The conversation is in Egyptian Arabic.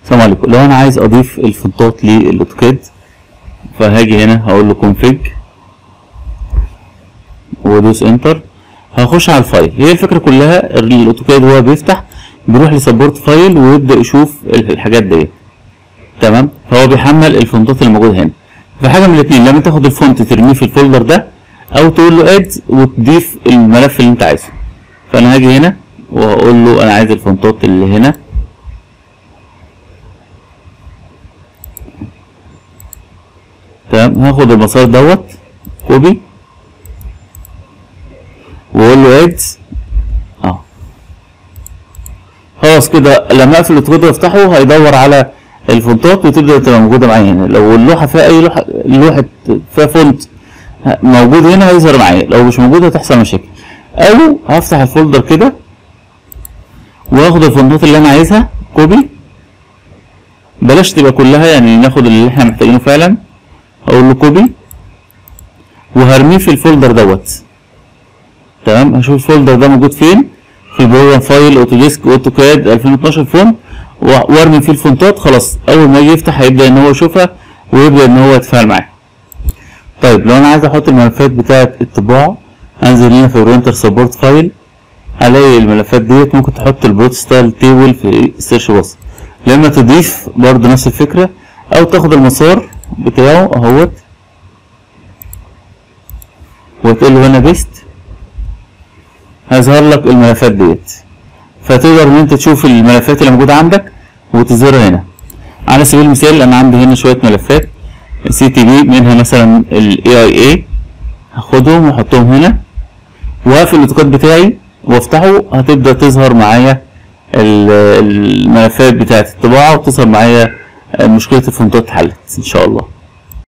السلام عليكم لو انا عايز اضيف الفونتات للاوتوكاد فهاجي هنا هقول له config وادوس انتر هخش على الفايل هي الفكره كلها الاوتوكاد وهو بيفتح بيروح لسبورت فايل ويبدا يشوف الحاجات ديت تمام فهو بيحمل الفونتات اللي موجوده هنا فحاجه من الاثنين لما تاخد الفونت ترميه في الفولدر ده او تقول له اد وتضيف الملف اللي انت عايزه فانا هاجي هنا وهقول له انا عايز الفونتات اللي هنا تمام هاخد المسار دوت كوبي واقول له اد اه خلاص كده لما اقفل الاوتوكاد وافتحه هيدور على الفونتات وتبدا تبقى موجوده معايا هنا لو اللوحه فيها اي لوحه لوحه فيها فونت موجود هنا هيظهر معايا لو مش موجود هتحصل مشاكل او هفتح الفولدر كده واخد الفونتات اللي انا عايزها كوبي بلاش تبقى كلها يعني ناخد اللي احنا محتاجينه فعلا اقول له كوبي وهرميه في الفولدر دوت تمام هشوف الفولدر ده موجود فين في البروجرام فايل اوتوديسك اوتوكاد 2012 فون وارمي فيه الفونتات خلاص اول ما يجي يفتح هيبدا ان هو يشوفها ويبدا ان هو يتفاعل معاها طيب لو انا عايز احط الملفات بتاعه الطباعه انزل هنا في برينتر سبورت فايل الاقي الملفات ديت ممكن تحط البروت ستايل تيبل في السيرش باص لما تضيف برضه نفس الفكره او تاخد المسار بتاعه اهوت وتقول له هنا بيست هيظهر لك الملفات ديت فتقدر ان انت تشوف الملفات اللي موجوده عندك وتظهرها هنا على سبيل المثال انا عندي هنا شويه ملفات سي تي بي منها مثلا الاي اي اي هاخدهم واحطهم هنا واقفل الاوتوكاد بتاعي وافتحه هتبدا تظهر معايا الملفات بتاعه الطباعه وتظهر معايا مشكله الفونتات اتحلت ان شاء الله